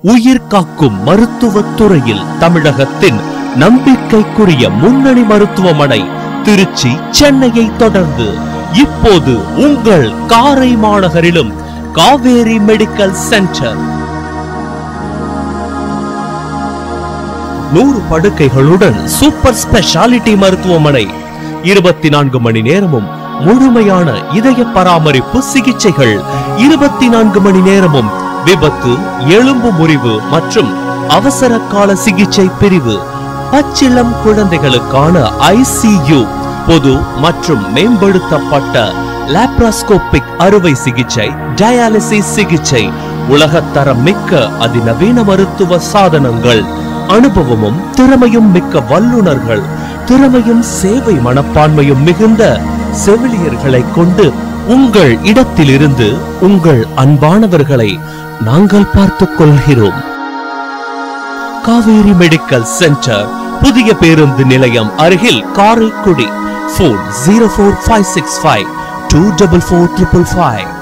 உயிர் காக்கும் மருத்துவத் துறையில் தமிழகத்தின் நம்பிக்கைக்குரிய முன்னணி மருத்துவமனை திருச்சி சென்னையை தொடர்ந்து இப்போது உங்கள் காரை மாநகரிலும் காவேரி மெடிக்கல் சென்டர் நூறு படுக்கைகளுடன் சூப்பர் ஸ்பெஷாலிட்டி மருத்துவமனை இருபத்தி நான்கு மணி நேரமும் முழுமையான இதய பராமரிப்பு சிகிச்சைகள் இருபத்தி நான்கு மணி நேரமும் விபத்து எலும்பு முறிவு மற்றும் அவசர கால சிகிச்சை பிரிவு பச்சிளம் குழந்தைகளுக்கான ஐசியு பொது மற்றும் மேம்படுத்தப்பட்ட லாப்ராஸ்கோபிக் அறுவை சிகிச்சை டயாலிசிஸ் சிகிச்சை உலகத்தரம் மிக்க அதிநவீன மருத்துவ சாதனங்கள் அனுபவமும் திறமையும் மிக்க வல்லுனர்கள் திறமையும் சேவை மனப்பான்மையும் மிகுந்த செவிலியர்களை கொண்டு உங்கள் இடத்திலிருந்து உங்கள் அன்பானவர்களை நாங்கள் பார்த்துக் கொள்கிறோம் காவேரி மெடிக்கல் சென்டர் புதிய பேருந்து நிலையம் அருகில் Karaikudi phone zero four five six five two double four triple five